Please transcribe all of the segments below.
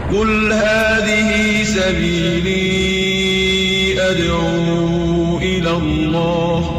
قل هذه سبيلي أدعو إلى الله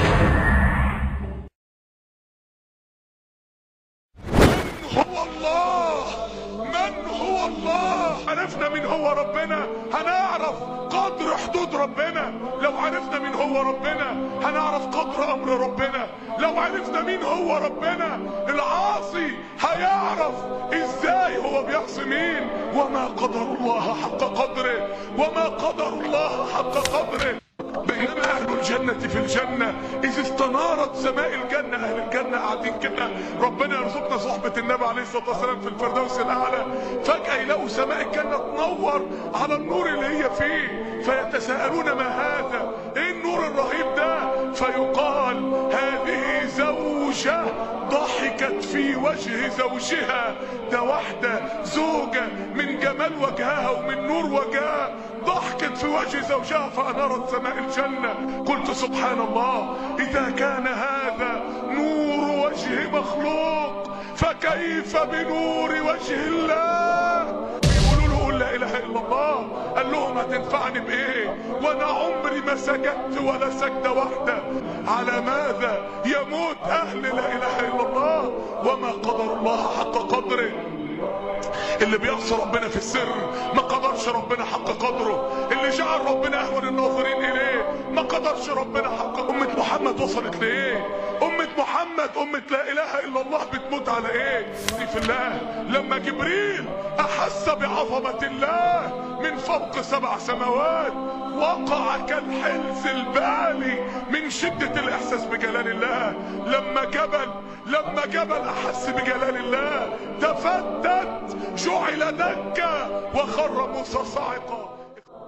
هو الله من هو الله عرفنا مين هو ربنا هنعرف قدر حدود ربنا لو عرفنا مين هو ربنا هنعرف قدر امر ربنا لو عرفنا مين هو ربنا العاصي هيعرف ازاي هو بيعصي مين وما قدر الله حق قدره وما قدر الله حق قدره بينما اهل الجنة في الجنة اذ استنارت سماء الجنة اهل الجنة قاعدين كده ربنا يرزقنا صحبة النبي عليه الصلاة والسلام في الفردوس الاعلى فجأة يلاقوا سماء الجنة تنور على النور اللي هي فيه فيتساءلون ما هذا ايه النور الرهيب ده فيقال هذه زوجة ضحكت في وجه زوجها ده واحدة زوجة من جمال وجهها ومن نور وجهها ضحكت في وجه زوجها فأنارت سماء الجنة قلت سبحان الله إذا كان هذا نور وجه مخلوق فكيف بنور وجه الله يقولوا له قل لا اله الا الله قال لهم هتنفعني بايه وانا عمري ما سجدت ولا سجده واحده على ماذا يموت اهل لا اله الا الله وما قدر الله حق قدره اللي بيعصي ربنا في السر ما قدرش ربنا حق قدره اللي جعل ربنا اهون الناظرين اليه ما قدرش ربنا حق امة محمد وصلت لايه امة محمد امة لا اله الا الله بتموت على ايه دي في الله لما جبريل احس بعظمة الله من فوق سبع سماوات وقع كالحلز البالي من شدة الاحساس بجلال الله لما جبل لما جبل احس بجلال الله تفتت جعل دكا وخر موسى صاعقا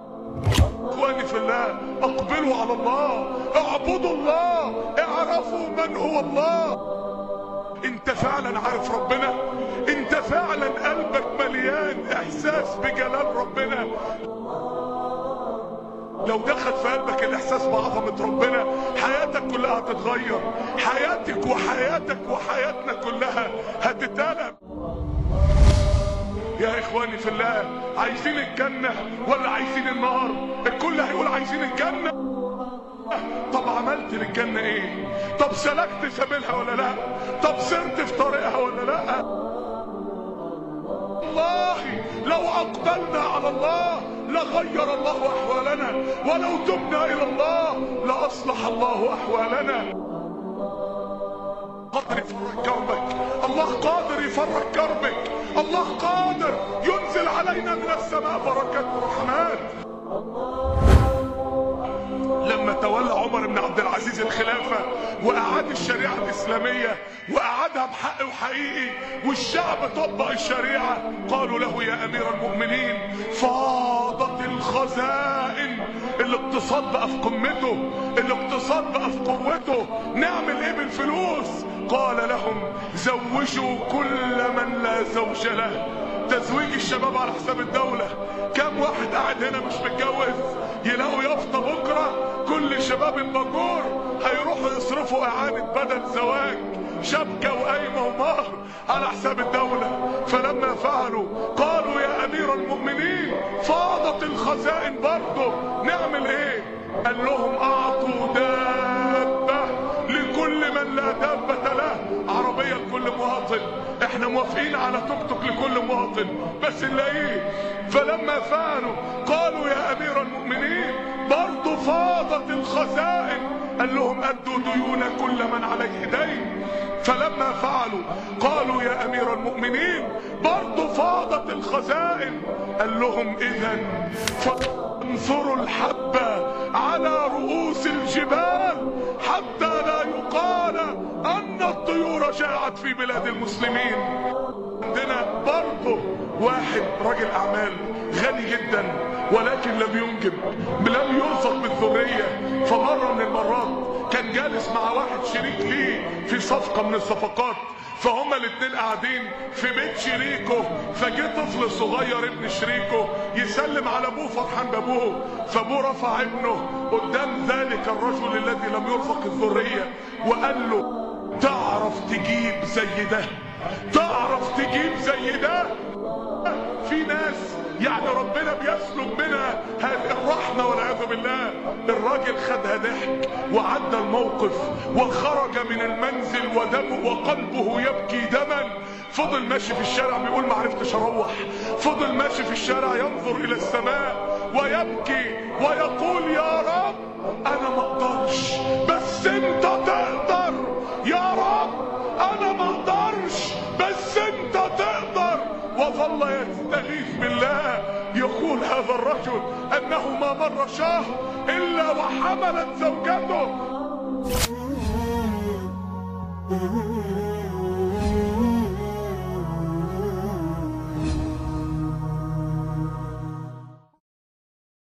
اخواني في الله اقبلوا على الله اعبدوا الله اعرفوا من هو الله انت فعلا عارف ربنا انت فعلا قلبك مليان احساس بجلال ربنا لو دخل في قلبك الاحساس بعظمة ربنا حياتك كلها هتتغير حياتك وحياتك وحياتنا كلها هتتقلب يا اخواني في الله عايزين الجنة ولا عايزين النار الكل هيقول عايزين الجنة طب عملت للجنة ايه طب سلكت سبيلها ولا لا طب سرت في طريقها ولا لا والله لو اقبلنا على الله لغير الله احوالنا ولو تبنا الى الله لاصلح الله احوالنا قادر يفرج كربك الله قادر يفرج كربك الله قادر ينزل علينا من السماء بركات ورحمات لما تولى عمر بن عبد العزيز الخلافة وأعاد الشريعة الإسلامية وأعادها بحق وحقيقي والشعب طبق الشريعة قالوا له يا أمير المؤمنين فاضت الخزائن الاقتصاد بقى في قمته الاقتصاد بقى في قوته نعمل ايه بالفلوس قال لهم زوجوا كل من لا زوج له تزويج الشباب على حساب الدولة كم واحد قاعد هنا مش متجوز يلاقوا يافطة بكرة كل شباب الباجور هيروحوا يصرفوا اعانة بدل زواج شبكة وقايمة ومهر على حساب الدولة فلما فعلوا قالوا يا امير المؤمنين فاضت الخزائن برضه نعمل ايه قال لهم اعطوا دابة لكل من لا دابة له عربية لكل مواطن احنا موافقين على توك توك لكل مواطن بس نلاقيه فلما فعلوا قالوا يا امير المؤمنين برضه فاضت الخزائن قال لهم ادوا ديون كل من عليه دين فلما فعلوا قالوا يا امير المؤمنين برضه فاضت الخزائن قال لهم اذا فانثروا الحبة على رؤوس الجبال حتى لا يقال ان الطيور جاءت في بلاد المسلمين عندنا برضه واحد راجل اعمال غني جدا ولكن لم ينجب لم يرزق بالذرية فمرة من المرات كان جالس مع واحد شريك ليه في صفقة من الصفقات فهما الاتنين قاعدين في بيت شريكه فجه طفل صغير ابن شريكه يسلم على ابوه فرحان بابوه فابوه رفع ابنه قدام ذلك الرجل الذي لم يرزق الذرية وقال له تعرف تجيب زي ده تعرف تجيب زي ده في ناس يعني ربنا بيسلب منها هذه الرحمة والعياذ بالله الراجل خدها ضحك وعدى الموقف وخرج من المنزل ودمه وقلبه يبكي دما فضل ماشي في الشارع بيقول ما عرفتش اروح فضل ماشي في الشارع ينظر الى السماء ويبكي ويقول يا رب انا ما اقدرش بس انت تقدر يا رب انا ما اقدرش بس انت تقدر وظل يستغيث بالله يقول هذا الرجل انه ما مر شهر الا وحملت زوجته